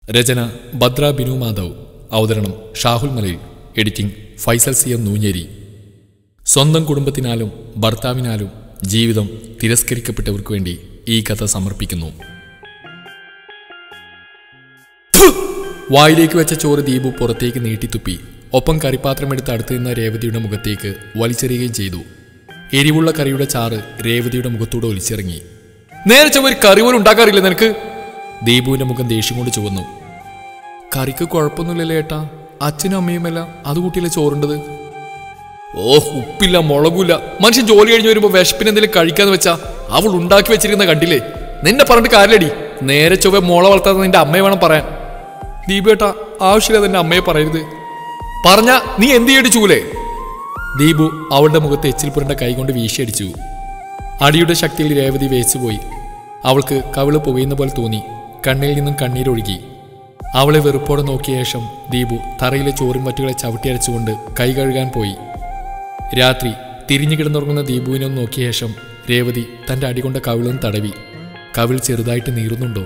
രചന ഭദ്ര ബിനു മാധവ് അവതരണം Shahul Malayil editing Faisal C M Noonjeri സ്വന്തം കുടുംബത്തിനാലും ഭർത്താവിനാലും ജീവിതം തിരസ്കരിക്കപ്പെട്ടവർക്ക് വേണ്ടി ഈ കഥ സമർപ്പിക്കുന്നു വായിലേക്ക് വെച്ച ചോറ് ദീപു പുറത്തേക്ക് നീട്ടിത്തുപ്പി ഒപ്പം കറിപ്പാത്രമെടുത്ത് അടുത്ത് നിന്ന രേവതിയുടെ മുഖത്തേക്ക് വലിച്ചെറിയുകയും ചെയ്തു എരിവുള്ള കറിയുടെ ചാറ് രേവതിയുടെ മുഖത്തൂടെ ഒലിച്ചിറങ്ങി നേരെ ചൊവ്വ ഒരു കറി പോലും ഉണ്ടാക്കാറില്ല നിനക്ക് ദീപുവിന്റെ മുഖം ദേഷ്യം കൊണ്ട് ചുവന്നു കറിക്ക് കുഴപ്പമൊന്നുമില്ലല്ലോ ഏട്ടാ അച്ഛനും അമ്മയുമല്ല അത് കൂട്ടിയില്ല ചോറുണ്ടത് ഓ ഉപ്പില്ല മുളകുമില്ല മനുഷ്യൻ ജോലി കഴിഞ്ഞ് വരുമ്പോ വിശപ്പിന് എന്തെങ്കിലും കഴിക്കാന്ന് വെച്ചാ അവൾ ഉണ്ടാക്കി വെച്ചിരിക്കുന്ന കണ്ടില്ലേ നിന്നെ പറഞ്ഞിട്ട് കാര്യലടി നേരെ ചൊവ്വ മുള വളർത്താതെ നിന്റെ അമ്മയെ വേണം പറയാൻ ദീപേട്ടാ ആവശ്യമില്ല നിന്റെ അമ്മയെ പറയരുത് പറഞ്ഞ നീ എന്ത് ചെയ്യടി ചൂലേ ദീപു അവളുടെ മുഖത്ത് എച്ചിൽ പുരണ്ട കൈകൊണ്ട് വീശിയടിച്ചു അടിയുടെ ശക്തിയിൽ രേവതി വേച്ചുപോയി അവൾക്ക് കവിള് പുകയുന്ന പോലെ തോന്നി കണ്ണിൽ നിന്നും കണ്ണീരൊഴുകി അവളെ വെറുപ്പോടെ നോക്കിയ ശേഷം ദീപു തറയിലെ ചോറും മറ്റുകളെ ചവിട്ടിയരച്ചുകൊണ്ട് കൈ കഴുകാൻ പോയി രാത്രി തിരിഞ്ഞു കിടന്നുറങ്ങുന്ന ദീപുവിനെ ഒന്ന് നോക്കിയ ശേഷം രേവതി തന്റെ അടികൊണ്ട കവിളൊന്ന് തടവി കവിൾ ചെറുതായിട്ട് നീറുന്നുണ്ടോ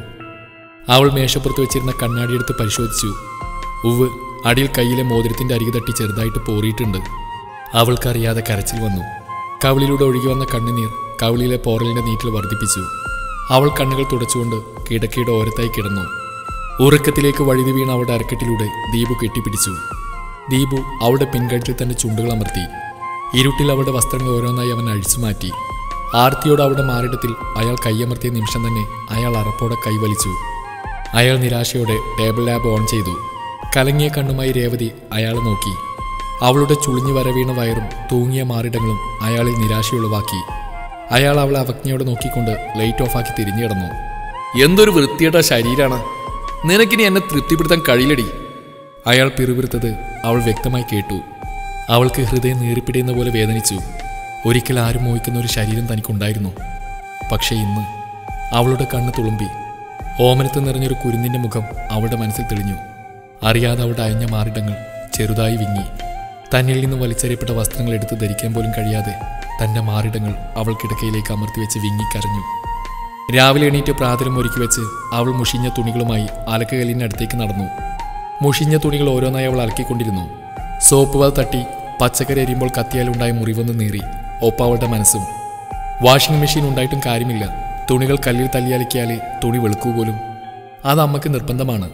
അവൾ മേശപ്പുറത്ത് വെച്ചിരുന്ന കണ്ണാടിയെടുത്ത് പരിശോധിച്ചു ഉവ് അടിയിൽ കയ്യിലെ മോതിരത്തിന്റെ അരികെ തട്ടി ചെറുതായിട്ട് പോറിയിട്ടുണ്ട് അവൾക്കറിയാതെ കരച്ചിൽ വന്നു കവിളിലൂടെ ഒഴുകി വന്ന കണ്ണുനീർ കവിളിലെ പോറലിന്റെ നീറ്റിൽ വർദ്ധിപ്പിച്ചു അവൾ കണ്ണുകൾ തുടച്ചുകൊണ്ട് കിടക്കയുടെ ഓരത്തായി കിടന്നു ഉറക്കത്തിലേക്ക് വഴുതി വീണ അവളുടെ അരക്കെട്ടിലൂടെ ദീപു കെട്ടിപ്പിടിച്ചു ദീപു അവളുടെ പിൻകഴുത്തിൽ തന്നെ ചുണ്ടുകൾ അമർത്തി ഇരുട്ടിൽ അവളുടെ വസ്ത്രങ്ങൾ ഓരോന്നായി അവൻ അഴിച്ചു മാറ്റി ആർത്തിയോട് അവളുടെ മാറിടത്തിൽ അയാൾ കൈയമർത്തിയ നിമിഷം തന്നെ അയാൾ അറപ്പോടെ കൈവലിച്ചു അയാൾ നിരാശയോടെ ടേബിൾ ലാബ് ഓൺ ചെയ്തു കലങ്ങിയ കണ്ണുമായി രേവതി അയാളെ നോക്കി അവളുടെ ചുളിഞ്ഞു വരവീണ വയറും തൂങ്ങിയ മാറിടങ്ങളും അയാളിൽ നിരാശയുളവാക്കി അയാൾ അവളെ അവജ്ഞയോടെ നോക്കിക്കൊണ്ട് ലൈറ്റ് ഓഫാക്കി തിരിഞ്ഞു കിടന്നു എന്തൊരു വൃത്തിയുടെ ശരീരാണ് നിനക്കിനി എന്നെ തൃപ്തിപ്പെടുത്താൻ കഴിയില്ലടി അയാൾ പിറുപിറുത്തത് അവൾ വ്യക്തമായി കേട്ടു അവൾക്ക് ഹൃദയം നേറിപ്പിടിയുന്ന പോലെ വേദനിച്ചു ഒരിക്കൽ ആരും മോഹിക്കുന്ന ഒരു ശരീരം തനിക്കുണ്ടായിരുന്നു പക്ഷേ ഇന്ന് അവളുടെ കണ്ണ് തുളുമ്പി ഓമനത്ത് നിറഞ്ഞൊരു കുരുന്നിന്റെ മുഖം അവളുടെ മനസ്സിൽ തെളിഞ്ഞു അറിയാതെ അവളുടെ അയഞ്ഞ മാറിടങ്ങൾ ചെറുതായി വിങ്ങി തന്നിൽ നിന്ന് വലിച്ചെറിയപ്പെട്ട വസ്ത്രങ്ങൾ എടുത്ത് ധരിക്കാൻ പോലും കഴിയാതെ തന്റെ മാറിടങ്ങൾ അവൾ കിടക്കയിലേക്ക് അമർത്തി വെച്ച് വിങ്ങിക്കരഞ്ഞു രാവിലെ എണീറ്റ് പ്രാതലും ഒരുക്കി വെച്ച് അവൾ മുഷിഞ്ഞ തുണികളുമായി അലക്കുകല്ലിനടുത്തേക്ക് നടന്നു മുഷിഞ്ഞ തുണികൾ ഓരോന്നായി അവൾ അലക്കിക്കൊണ്ടിരുന്നു സോപ്പ് വാൽ തട്ടി പച്ചക്കറി എരിയുമ്പോൾ കത്തിയാലുണ്ടായ മുറിവൊന്ന് നീറി ഒപ്പം അവളുടെ മനസ്സും വാഷിംഗ് മെഷീൻ ഉണ്ടായിട്ടും കാര്യമില്ല തുണികൾ കല്ലിൽ തല്ലിയലക്കിയാലേ തുണി വെളുക്കൂ പോലും അത് അമ്മക്ക് നിർബന്ധമാണ്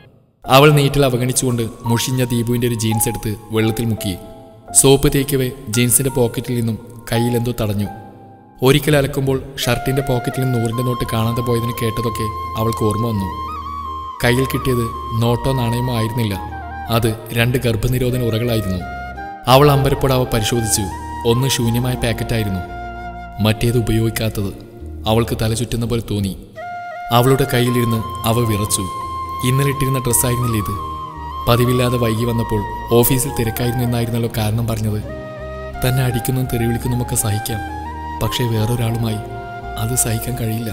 അവൾ നീറ്റിൽ അവഗണിച്ചുകൊണ്ട് മുഷിഞ്ഞ ദീപുവിന്റെ ഒരു ജീൻസ് എടുത്ത് വെള്ളത്തിൽ മുക്കി സോപ്പ് തേക്കവേ ജീൻസിന്റെ പോക്കറ്റിൽ നിന്നും കയ്യിൽ എന്തോ തടഞ്ഞു ഒരിക്കൽ അലക്കുമ്പോൾ ഷർട്ടിന്റെ പോക്കറ്റിൽ നിന്ന് നൂറിന്റെ നോട്ട് കാണാതെ പോയതിന് കേട്ടതൊക്കെ അവൾക്ക് ഓർമ്മ വന്നു കയ്യിൽ കിട്ടിയത് നോട്ടോ നാണയമോ ആയിരുന്നില്ല അത് രണ്ട് ഗർഭനിരോധന ഉറകളായിരുന്നു അവൾ അമ്പരപ്പോടെ അവ പരിശോധിച്ചു ഒന്ന് ശൂന്യമായ പാക്കറ്റായിരുന്നു മറ്റേത് ഉപയോഗിക്കാത്തത് അവൾക്ക് തല ചുറ്റുന്ന പോലെ തോന്നി അവളുടെ കയ്യിലിരുന്ന് അവ വിറച്ചു ഇന്നലെ ഇട്ടിരുന്ന ഡ്രസ്സായിരുന്നില്ല ഇത് പതിവില്ലാതെ വൈകി വന്നപ്പോൾ ഓഫീസിൽ തിരക്കായിരുന്നു എന്നായിരുന്നല്ലോ കാരണം പറഞ്ഞത് തന്നെ അടിക്കുന്നതും തെറിവിളിക്കുന്നതുമൊക്കെ സഹിക്കാം പക്ഷേ വേറൊരാളുമായി അത് സഹിക്കാൻ കഴിയില്ല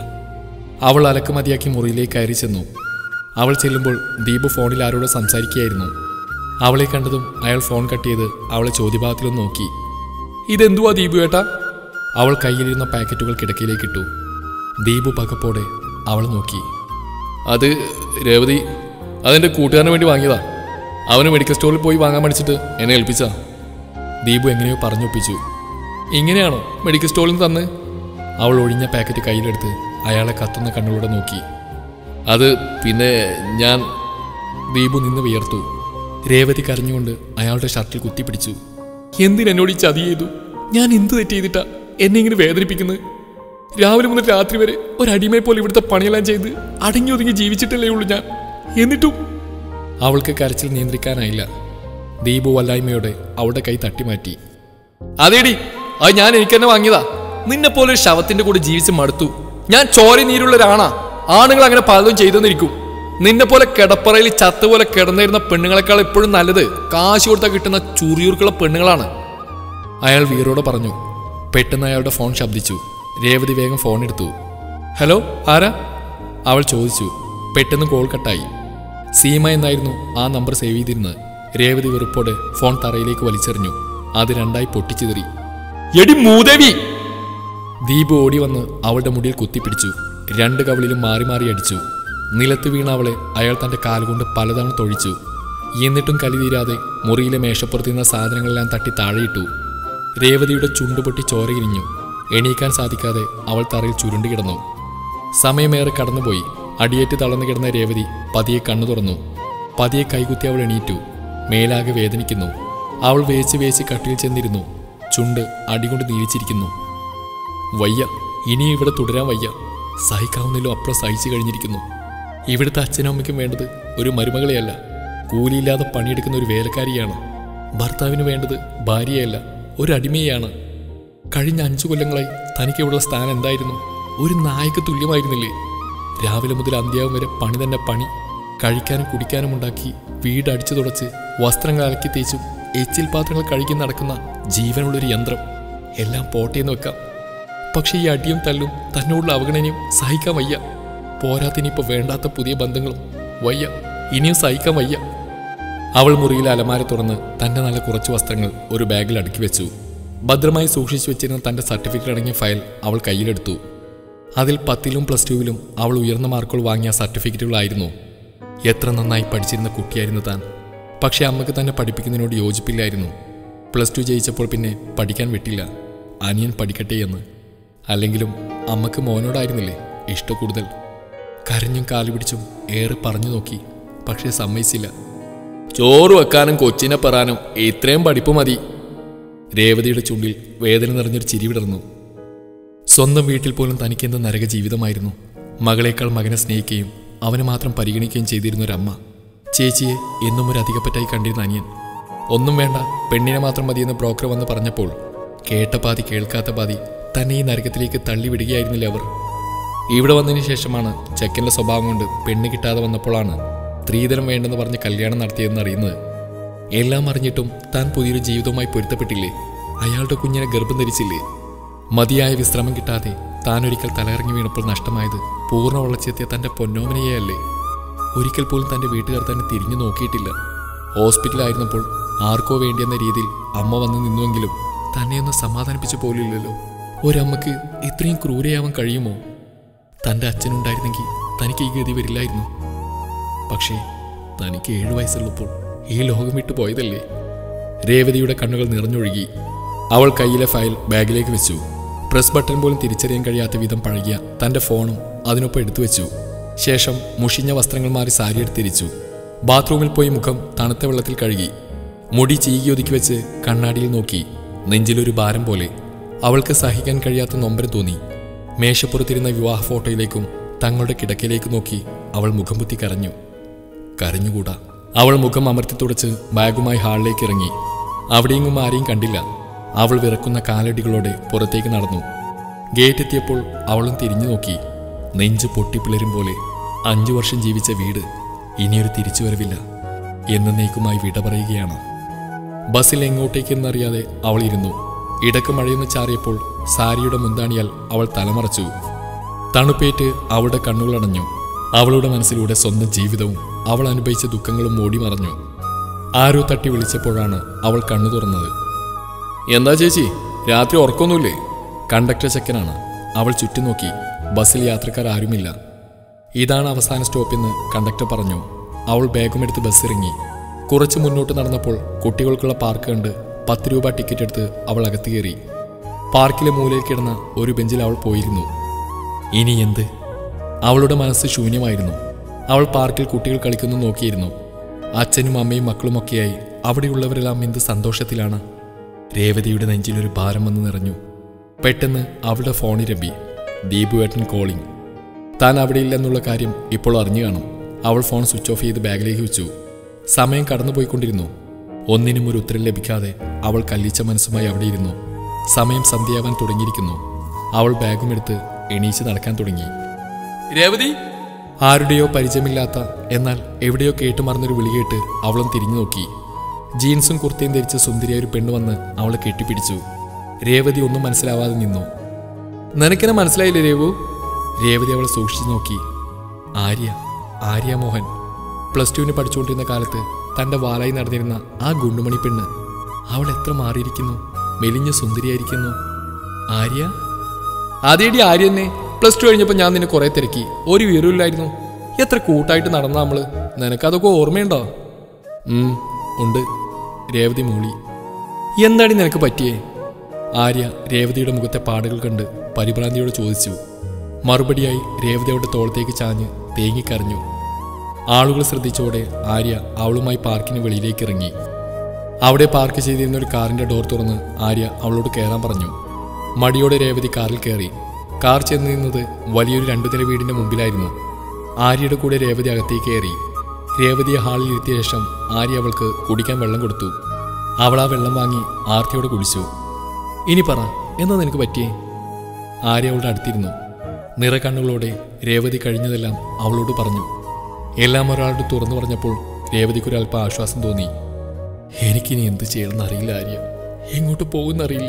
അവൾ അലക്ക് മതിയാക്കി മുറിയിലേക്ക് കയറി ചെന്നു അവൾ ചെല്ലുമ്പോൾ ദീപു ഫോണിൽ ആരോട് സംസാരിക്കുകയായിരുന്നു അവളെ കണ്ടതും അയാൾ ഫോൺ കട്ട് ചെയ്ത് അവളെ ചോദ്യഭാഗത്തിലൊന്ന് നോക്കി ഇതെന്തുവാ ദീപു ഏട്ടാ അവൾ കയ്യിലിരുന്ന പാക്കറ്റുകൾ കിടക്കയിലേക്ക് ഇട്ടു ദീപു പകപ്പോടെ അവൾ നോക്കി അത് രേവതി അതെന്റെ കൂട്ടുകാരന് വേണ്ടി വാങ്ങിയതാ അവന് മെഡിക്കൽ സ്റ്റോറിൽ പോയി വാങ്ങാൻ മടിച്ചിട്ട് എന്നെ ഏൽപ്പിച്ചാ ദീപു എങ്ങനെയോ പറഞ്ഞൊപ്പിച്ചു ഇങ്ങനെയാണോ മെഡിക്കൽ സ്റ്റോറിൽ നിന്ന് തന്ന് അവൾ ഒഴിഞ്ഞ പാക്കറ്റ് കയ്യിലെടുത്ത് അയാളെ കത്തുന്ന കണ്ണുകളോടെ നോക്കി അത് പിന്നെ ഞാൻ ദീപു നിന്ന് വിയർത്തു രേവതി കരഞ്ഞുകൊണ്ട് അയാളുടെ ഷർട്ടിൽ കുത്തിപ്പിടിച്ചു എന്തിനെന്നോട് ഈ ചതി ചെയ്തു ഞാൻ എന്ത് തെറ്റ് ചെയ്തിട്ടാ എന്നെ ഇങ്ങനെ വേദനിപ്പിക്കുന്നത് രാവിലെ മുതൽ രാത്രി വരെ ഒരടിമയെ പോലെ ഇവിടുത്തെ പണിയെല്ലാം ചെയ്ത് അടങ്ങി ഒതുങ്ങി ജീവിച്ചിട്ടല്ലേ ഉള്ളൂ ഞാൻ എന്നിട്ടും അവൾക്ക് കരച്ചിൽ നിയന്ത്രിക്കാനായില്ല ദീപു വല്ലായ്മയോടെ അവളുടെ കൈ തട്ടിമാറ്റി അതേടി അത് ഞാൻ എനിക്ക് തന്നെ വാങ്ങിയതാ നിന്നെ പോലെ ഒരു ശവത്തിന്റെ കൂടെ ജീവിച്ച് മടുത്തു ഞാൻ ചോര നീരുള്ള ഒരാണാ ആണുങ്ങൾ അങ്ങനെ പലതും ചെയ്തെന്നിരിക്കും നിന്നെ പോലെ കിടപ്പറയിൽ ചത്ത പോലെ കിടന്നിരുന്ന പെണ്ണുങ്ങളെക്കാൾ എപ്പോഴും നല്ലത് കാശ് കൊടുത്താൽ കിട്ടുന്ന ചുറിയൂർക്കുള്ള പെണ്ണുങ്ങളാണ് അയാൾ വീറോടെ പറഞ്ഞു പെട്ടെന്ന് അയാളുടെ ഫോൺ ശബ്ദിച്ചു രേവതി വേഗം ഫോൺ എടുത്തു ഹലോ ആരാ അവൾ ചോദിച്ചു പെട്ടെന്ന് കോൾ കട്ടായി സീമ എന്നായിരുന്നു ആ നമ്പർ സേവ് ചെയ്തിരുന്നത് രേവതി വെറുപ്പോടെ ഫോൺ തറയിലേക്ക് വലിച്ചെറിഞ്ഞു അത് രണ്ടായി പൊട്ടിച്ചിതറി എടി മൂദേവി ദീപ് ഓടി വന്ന് അവളുടെ മുടിയിൽ കുത്തിപ്പിടിച്ചു രണ്ട് കവിളിലും മാറി മാറി അടിച്ചു നിലത്ത് വീണ അവളെ അയാൾ തന്റെ കാലുകൊണ്ട് പലതവണ തൊഴിച്ചു എന്നിട്ടും കലി തീരാതെ മുറിയിലെ മേശപ്പുറത്തിരുന്ന സാധനങ്ങളെല്ലാം തട്ടി താഴെയിട്ടു രേവതിയുടെ ചുണ്ടുപൊട്ടി ചോരയിരിഞ്ഞു എണീക്കാൻ സാധിക്കാതെ അവൾ തറയിൽ ചുരുണ്ടു കിടന്നു സമയമേറെ കടന്നുപോയി അടിയേറ്റ് തളർന്നു കിടന്ന രേവതി പതിയെ കണ്ണു തുറന്നു പതിയെ കൈകുത്തി അവൾ എണീറ്റു മേലാകെ വേദനിക്കുന്നു അവൾ വേച്ച് വേച്ച് കട്ടിൽ ചെന്നിരുന്നു ചുണ്ട് അടികൊണ്ട് നീരിച്ചിരിക്കുന്നു വയ്യ ഇനി ഇവിടെ തുടരാൻ വയ്യ സഹിക്കാവുന്നതിലും അപ്പുറം സഹിച്ചു കഴിഞ്ഞിരിക്കുന്നു ഇവിടുത്തെ അച്ഛനും അമ്മയ്ക്കും വേണ്ടത് ഒരു മരുമകളെയല്ല കൂലിയില്ലാതെ പണിയെടുക്കുന്ന ഒരു വേലക്കാരിയാണ് ഭർത്താവിന് വേണ്ടത് ഭാര്യയല്ല ഒരു അടിമയാണ് കഴിഞ്ഞ അഞ്ചു കൊല്ലങ്ങളായി തനിക്ക് ഇവിടെയുള്ള സ്ഥാനം എന്തായിരുന്നു ഒരു നായക്ക് തുല്യമായിരുന്നില്ലേ രാവിലെ മുതൽ അന്ത്യാവും വരെ പണി തന്നെ പണി കഴിക്കാനും കുടിക്കാനും ഉണ്ടാക്കി വീട് അടിച്ചു തുടച്ച് വസ്ത്രങ്ങൾ അലക്കി തേച്ചും എച്ചിൽ പാത്രങ്ങൾ കഴുകി നടക്കുന്ന ജീവനുള്ളൊരു യന്ത്രം എല്ലാം പോട്ടേന്ന് വെക്കാം പക്ഷെ ഈ അടിയും തല്ലും തന്നോടുള്ള അവഗണനയും സഹിക്കാൻ വയ്യ പോരാത്തിനിപ്പോ വേണ്ടാത്ത പുതിയ ബന്ധങ്ങളും വയ്യ ഇനിയും സഹിക്കാൻ വയ്യ അവൾ മുറിയിലെ അലമാര തുറന്ന് തന്റെ നല്ല കുറച്ച് വസ്ത്രങ്ങൾ ഒരു ബാഗിൽ അടുക്കി വെച്ചു ഭദ്രമായി സൂക്ഷിച്ചു വെച്ചിരുന്ന തന്റെ സർട്ടിഫിക്കറ്റ് അടങ്ങിയ ഫയൽ അവൾ കയ്യിലെടുത്തു അതിൽ പത്തിലും പ്ലസ് ടുവിലും അവൾ ഉയർന്ന മാർക്കുകൾ വാങ്ങിയ സർട്ടിഫിക്കറ്റുകളായിരുന്നു എത്ര നന്നായി പഠിച്ചിരുന്ന കുട്ടിയായിരുന്നു താൻ പക്ഷെ അമ്മക്ക് തന്നെ പഠിപ്പിക്കുന്നതിനോട് യോജിപ്പില്ലായിരുന്നു പ്ലസ് ടു ജയിച്ചപ്പോൾ പിന്നെ പഠിക്കാൻ വിട്ടില്ല അനിയൻ പഠിക്കട്ടെ എന്ന് അല്ലെങ്കിലും അമ്മക്ക് മോനോടായിരുന്നില്ലേ ഇഷ്ട കൂടുതൽ കരഞ്ഞും കാലുപിടിച്ചും ഏറെ പറഞ്ഞു നോക്കി പക്ഷേ സമ്മതിച്ചില്ല ചോറ് വെക്കാനും കൊച്ചിനെ പെറാനും ഇത്രയും പഠിപ്പ് മതി രേവതിയുടെ ചുണ്ടിൽ വേദന നിറഞ്ഞൊരു ചിരി വിടർന്നു സ്വന്തം വീട്ടിൽ പോലും തനിക്കെന്ത് നരക ജീവിതമായിരുന്നു മകളേക്കാൾ മകനെ സ്നേഹിക്കുകയും അവനെ മാത്രം പരിഗണിക്കുകയും ചെയ്തിരുന്ന ഒരമ്മ ചേച്ചിയെ എന്നും ഒരു അധികപ്പറ്റായി കണ്ടിരുന്ന അനിയൻ ഒന്നും വേണ്ട പെണ്ണിനെ മാത്രം മതിയെന്ന് ബ്രോക്കർ വന്ന് പറഞ്ഞപ്പോൾ കേട്ട പാതി കേൾക്കാത്ത പാതി തന്നെ ഈ നരകത്തിലേക്ക് തള്ളിവിടുകയായിരുന്നില്ല അവർ ഇവിടെ വന്നതിന് ശേഷമാണ് ചെക്കൻ്റെ സ്വഭാവം കൊണ്ട് പെണ്ണ് കിട്ടാതെ വന്നപ്പോഴാണ് സ്ത്രീധനം വേണ്ടെന്ന് പറഞ്ഞ് കല്യാണം നടത്തിയതെന്ന് അറിയുന്നത് എല്ലാം അറിഞ്ഞിട്ടും താൻ പുതിയൊരു ജീവിതവുമായി പൊരുത്തപ്പെട്ടില്ലേ അയാളുടെ കുഞ്ഞിനെ ഗർഭം ധരിച്ചില്ലേ മതിയായ വിശ്രമം കിട്ടാതെ താൻ ഒരിക്കൽ തലയിറങ്ങി വീണപ്പോൾ നഷ്ടമായത് പൂർണ്ണ വളർച്ചയെത്തിയ തന്റെ പൊന്നോമനയെയല്ലേ ഒരിക്കൽ പോലും തന്റെ വീട്ടുകാർ തന്നെ തിരിഞ്ഞു നോക്കിയിട്ടില്ല ഹോസ്പിറ്റലായിരുന്നപ്പോൾ ആർക്കോ വേണ്ടിയെന്ന രീതിയിൽ അമ്മ വന്ന് നിന്നുവെങ്കിലും തന്നെ ഒന്ന് സമാധാനിപ്പിച്ചു പോലില്ലല്ലോ ഒരമ്മക്ക് ഇത്രയും ക്രൂരയാവാൻ കഴിയുമോ തന്റെ അച്ഛനുണ്ടായിരുന്നെങ്കിൽ തനിക്ക് ഈ ഗതി വരില്ലായിരുന്നു പക്ഷേ തനിക്ക് ഏഴു വയസ്സുള്ളപ്പോൾ ഈ ലോകം വിട്ടു പോയതല്ലേ രേവതിയുടെ കണ്ണുകൾ നിറഞ്ഞൊഴുകി അവൾ കയ്യിലെ ഫയൽ ബാഗിലേക്ക് വെച്ചു പ്രസ് ബട്ടൺ പോലും തിരിച്ചറിയാൻ കഴിയാത്ത വിധം പഴകിയ തന്റെ ഫോണും അതിനൊപ്പം എടുത്തു വെച്ചു ശേഷം മുഷിഞ്ഞ വസ്ത്രങ്ങൾ മാറി സാരി എടുത്തിരിച്ചു ബാത്റൂമിൽ പോയി മുഖം തണുത്ത വെള്ളത്തിൽ കഴുകി മുടി ചീകി ഒതുക്കി വെച്ച് കണ്ണാടിയിൽ നോക്കി നെഞ്ചിലൊരു ഭാരം പോലെ അവൾക്ക് സഹിക്കാൻ കഴിയാത്ത നൊമ്പരം തോന്നി മേശപ്പുറത്തിരുന്ന വിവാഹ ഫോട്ടോയിലേക്കും തങ്ങളുടെ കിടക്കയിലേക്ക് നോക്കി അവൾ മുഖം കുത്തി കരഞ്ഞു കരഞ്ഞുകൂടാ അവൾ മുഖം അമർത്തി തുടച്ച് ബാഗുമായി ഹാളിലേക്ക് ഇറങ്ങി അവിടെയെങ്ങും ആരെയും കണ്ടില്ല അവൾ വിറക്കുന്ന കാലടികളോടെ പുറത്തേക്ക് നടന്നു ഗേറ്റ് എത്തിയപ്പോൾ അവളും തിരിഞ്ഞു നോക്കി നെഞ്ച് പൊട്ടിപ്പിളരും പോലെ അഞ്ചു വർഷം ജീവിച്ച വീട് ഇനിയൊരു തിരിച്ചുവരവില്ല എന്നേക്കുമായി വിട പറയുകയാണ് ബസ്സിൽ എങ്ങോട്ടേക്കെന്നറിയാതെ അവൾ ഇരുന്നു ഇടക്ക് മഴയൊന്ന് ചാറിയപ്പോൾ സാരിയുടെ മുന്താണിയാൽ അവൾ തലമറച്ചു തണുപ്പേറ്റ് അവളുടെ കണ്ണുകളടഞ്ഞു അവളുടെ മനസ്സിലൂടെ സ്വന്തം ജീവിതവും അവൾ അനുഭവിച്ച ദുഃഖങ്ങളും മൂടി മറഞ്ഞു ആരോ തട്ടി വിളിച്ചപ്പോഴാണ് അവൾ കണ്ണു തുറന്നത് എന്താ ചേച്ചി രാത്രി ഉറക്കൊന്നുമില്ലേ കണ്ടക്ടർ ചെക്കനാണ് അവൾ ചുറ്റും നോക്കി ബസ്സിൽ യാത്രക്കാർ ആരുമില്ല ഇതാണ് അവസാന സ്റ്റോപ്പെന്ന് കണ്ടക്ടർ പറഞ്ഞു അവൾ ബാഗുമെടുത്ത് ബസ് ഇറങ്ങി കുറച്ച് മുന്നോട്ട് നടന്നപ്പോൾ കുട്ടികൾക്കുള്ള പാർക്ക് കണ്ട് പത്ത് രൂപ ടിക്കറ്റ് എടുത്ത് അവൾ അകത്ത് കയറി പാർക്കിലെ മൂലയിൽ കിടന്ന ഒരു ബെഞ്ചിൽ അവൾ പോയിരുന്നു ഇനി എന്ത് അവളുടെ മനസ്സ് ശൂന്യമായിരുന്നു അവൾ പാർക്കിൽ കുട്ടികൾ കളിക്കുന്നു നോക്കിയിരുന്നു അച്ഛനും അമ്മയും മക്കളുമൊക്കെയായി അവിടെയുള്ളവരെല്ലാം എന്ത് സന്തോഷത്തിലാണ് രേവതിയുടെ നെഞ്ചിലൊരു ഭാരം വന്ന് നിറഞ്ഞു പെട്ടെന്ന് അവളുടെ ഫോണിൽ രമ്പി ദീപുവേട്ടൻ കോളിംഗ് താൻ അവിടെ ഇല്ലെന്നുള്ള കാര്യം ഇപ്പോൾ അറിഞ്ഞു കാണും അവൾ ഫോൺ സ്വിച്ച് ഓഫ് ചെയ്ത് ബാഗിലേക്ക് വെച്ചു സമയം കടന്നുപോയിക്കൊണ്ടിരുന്നു ഒന്നിനും ഒരു ഉത്തരം ലഭിക്കാതെ അവൾ കല്ലിച്ച മനസ്സുമായി അവിടെ ഇരുന്നു സമയം സന്ധ്യയാവാൻ തുടങ്ങിയിരിക്കുന്നു അവൾ ബാഗും എടുത്ത് എണീച്ച് നടക്കാൻ തുടങ്ങി രേവതി ആരുടെയോ പരിചയമില്ലാത്ത എന്നാൽ എവിടെയോ കേട്ടുമറന്നൊരു വിളി കേട്ട് അവളും തിരിഞ്ഞു നോക്കി ജീൻസും കുർത്തയും ധരിച്ച സുന്ദരിയായ ഒരു പെണ്ണ് വന്ന് അവളെ കെട്ടിപ്പിടിച്ചു രേവതി ഒന്നും മനസ്സിലാവാതെ നിന്നു നിനക്കെന്നെ മനസ്സിലായില്ലേ രേവു രേവതി അവളെ സൂക്ഷിച്ചു നോക്കി ആര്യ ആര്യ മോഹൻ പ്ലസ് ടുവിന് പഠിച്ചുകൊണ്ടിരുന്ന കാലത്ത് തന്റെ വാലായി നടന്നിരുന്ന ആ ഗുണ്ടുമണി പെണ്ണ് അവൾ എത്ര മാറിയിരിക്കുന്നു മെലിഞ്ഞ സുന്ദരിയായിരിക്കുന്നു ആര്യ അതേടി ആര്യ തന്നെ പ്ലസ് ടു കഴിഞ്ഞപ്പോൾ ഞാൻ നിന്നെ കുറെ തിരക്കി ഒരു വിവരമില്ലായിരുന്നു എത്ര കൂട്ടായിട്ട് നടന്ന നമ്മള് നിനക്കതൊക്കെ ഓർമ്മയുണ്ടോ ഉം, ഉണ്ട് രേവതി മൂളി എന്താടി നിനക്ക് പറ്റിയേ ആര്യ രേവതിയുടെ മുഖത്തെ പാടുകൾ കണ്ട് പരിഭ്രാന്തിയോട് ചോദിച്ചു മറുപടിയായി രേവതി അവളുടെ തോളത്തേക്ക് ചാഞ്ഞ് തേങ്ങിക്കരഞ്ഞു ആളുകൾ ശ്രദ്ധിച്ചോടെ ആര്യ അവളുമായി പാർക്കിന് വെളിയിലേക്ക് ഇറങ്ങി അവിടെ പാർക്ക് ചെയ്തിരുന്ന ഒരു കാറിന്റെ ഡോർ തുറന്ന് ആര്യ അവളോട് കയറാൻ പറഞ്ഞു മടിയോടെ രേവതി കാറിൽ കയറി കാർ ചെന്ന് നിന്നത് വലിയൊരു രണ്ടു നില വീടിന്റെ മുമ്പിലായിരുന്നു ആര്യയുടെ കൂടെ രേവതി അകത്തേക്ക് കയറി രേവതിയെ ഹാളിൽ ഇരുത്തിയ ശേഷം ആര്യ അവൾക്ക് കുടിക്കാൻ വെള്ളം കൊടുത്തു അവൾ ആ വെള്ളം വാങ്ങി ആർത്തിയോടെ കുടിച്ചു ഇനി പറ എന്താ നിനക്ക് പറ്റിയേ ആര്യ അവളുടെ അടുത്തിരുന്നു നിറകണ്ണുകളോടെ രേവതി കഴിഞ്ഞതെല്ലാം അവളോട് പറഞ്ഞു എല്ലാം ഒരാളോട് തുറന്നു പറഞ്ഞപ്പോൾ രേവതിക്കൊരല്പം ആശ്വാസം തോന്നി എനിക്കിനി എന്ത് ചെയ്യണമെന്ന് അറിയില്ല ആര്യ എങ്ങോട്ട് പോകുന്നറിയില്ല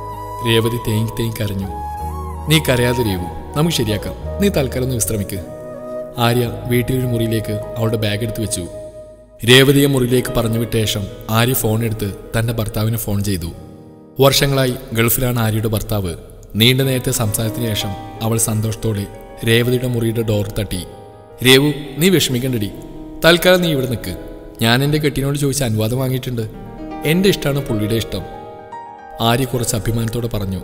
രേവതി തേങ്ങി തേങ്ങി കരഞ്ഞു നീ കരയാതെ രേവു നമുക്ക് ശരിയാക്കാം നീ തൽക്കാലം ഒന്ന് വിശ്രമിക്ക് ആര്യ വീട്ടിലൊരു മുറിയിലേക്ക് അവളുടെ ബാഗ് എടുത്തു വെച്ചു രേവതിയെ മുറിയിലേക്ക് പറഞ്ഞു വിട്ട ശേഷം ആര്യ ഫോൺ എടുത്ത് തന്റെ ഭർത്താവിന് ഫോൺ ചെയ്തു വർഷങ്ങളായി ഗൾഫിലാണ് ആര്യയുടെ ഭർത്താവ് നീണ്ട നേരത്തെ സംസാരത്തിന് ശേഷം അവൾ സന്തോഷത്തോടെ രേവതിയുടെ മുറിയുടെ ഡോർ തട്ടി രേവു നീ വിഷമിക്കണ്ടടി തൽക്കാലം നീ ഇവിടെ നിൽക്ക് ഞാൻ എൻ്റെ കെട്ടിനോട് ചോദിച്ച അനുവാദം വാങ്ങിയിട്ടുണ്ട് എൻ്റെ ഇഷ്ടമാണ് പുള്ളിയുടെ ഇഷ്ടം ആര്യ കുറച്ച് അഭിമാനത്തോടെ പറഞ്ഞു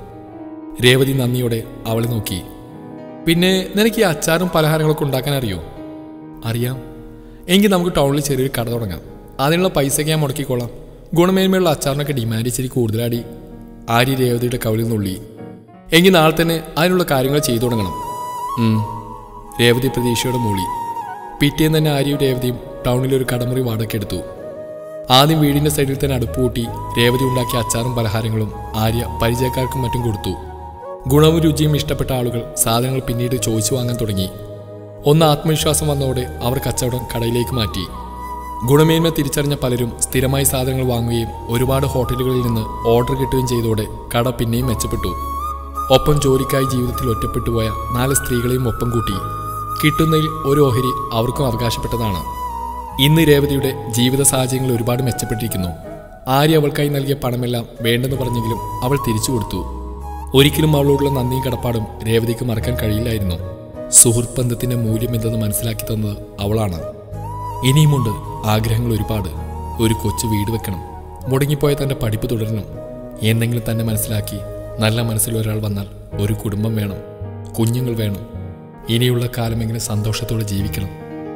രേവതി നന്ദിയോടെ അവളെ നോക്കി പിന്നെ നിനക്ക് ഈ അച്ചാറും പലഹാരങ്ങളൊക്കെ ഉണ്ടാക്കാൻ അറിയോ അറിയാം എങ്കിൽ നമുക്ക് ടൗണിൽ ചെറിയൊരു കട തുടങ്ങാം അതിനുള്ള പൈസയൊക്കെ ഞാൻ മുടക്കിക്കോളാം ഗുണമേന്മയുള്ള അച്ചാറിനൊക്കെ ഡിമാൻഡ് ഇച്ചിരി കൂടുതലാടി ആര്യ രേവതിയുടെ കവലിൽ നുള്ളി എങ്കിൽ നാളെ തന്നെ അതിനുള്ള കാര്യങ്ങൾ ചെയ്തു തുടങ്ങണം ഉം. രേവതി പ്രതീക്ഷയോടെ മൂളി പിറ്റേന്ന് തന്നെ ആര്യയും രേവതിയും ടൗണിലൊരു കടമുറി വാടകയ്ക്കെടുത്തു ആദ്യം വീടിന്റെ സൈഡിൽ തന്നെ അടുപ്പ് കൂട്ടി രേവതി ഉണ്ടാക്കിയ അച്ചാറും പലഹാരങ്ങളും ആര്യ പരിചയക്കാർക്കും മറ്റും കൊടുത്തു ഗുണവും രുചിയും ഇഷ്ടപ്പെട്ട ആളുകൾ സാധനങ്ങൾ പിന്നീട് ചോദിച്ചു വാങ്ങാൻ തുടങ്ങി ഒന്ന് ആത്മവിശ്വാസം വന്നതോടെ അവർ കച്ചവടം കടയിലേക്ക് മാറ്റി ഗുണമേന്മ തിരിച്ചറിഞ്ഞ പലരും സ്ഥിരമായി സാധനങ്ങൾ വാങ്ങുകയും ഒരുപാട് ഹോട്ടലുകളിൽ നിന്ന് ഓർഡർ കിട്ടുകയും ചെയ്തതോടെ കട പിന്നെയും മെച്ചപ്പെട്ടു ഒപ്പം ജോലിക്കായി ജീവിതത്തിൽ ഒറ്റപ്പെട്ടുപോയ നാല് സ്ത്രീകളെയും ഒപ്പം കൂട്ടി കിട്ടുന്നതിൽ ഒരു ഓഹരി അവർക്കും അവകാശപ്പെട്ടതാണ് ഇന്ന് രേവതിയുടെ ജീവിത സാഹചര്യങ്ങൾ ഒരുപാട് മെച്ചപ്പെട്ടിരിക്കുന്നു ആര്യ അവൾക്കായി നൽകിയ പണമെല്ലാം വേണ്ടെന്ന് പറഞ്ഞെങ്കിലും അവൾ തിരിച്ചു കൊടുത്തു ഒരിക്കലും അവളോടുള്ള നന്ദിയും കടപ്പാടും രേവതിക്ക് മറക്കാൻ കഴിയില്ലായിരുന്നു സുഹൃത്ത് ബന്ധത്തിന്റെ മൂല്യം എന്തെന്ന് മനസ്സിലാക്കി തന്നത് അവളാണ് ഇനിയുമുണ്ട് ആഗ്രഹങ്ങൾ ഒരുപാട് ഒരു കൊച്ചു വീട് വെക്കണം മുടങ്ങിപ്പോയ തന്റെ പഠിപ്പ് തുടരണം എന്തെങ്കിലും തന്നെ മനസ്സിലാക്കി നല്ല മനസ്സിലുള്ള ഒരാൾ വന്നാൽ ഒരു കുടുംബം വേണം കുഞ്ഞുങ്ങൾ വേണം ഇനിയുള്ള കാലം എങ്ങനെ സന്തോഷത്തോടെ ജീവിക്കണം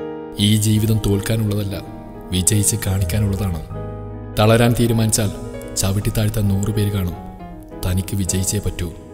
ഈ ജീവിതം തോൽക്കാനുള്ളതല്ല വിജയിച്ച് കാണിക്കാനുള്ളതാണ് തളരാൻ തീരുമാനിച്ചാൽ ചവിട്ടി താഴ്ത്താൻ നൂറ് പേര് കാണും തനിക്ക് വിജയിച്ചേ പറ്റൂ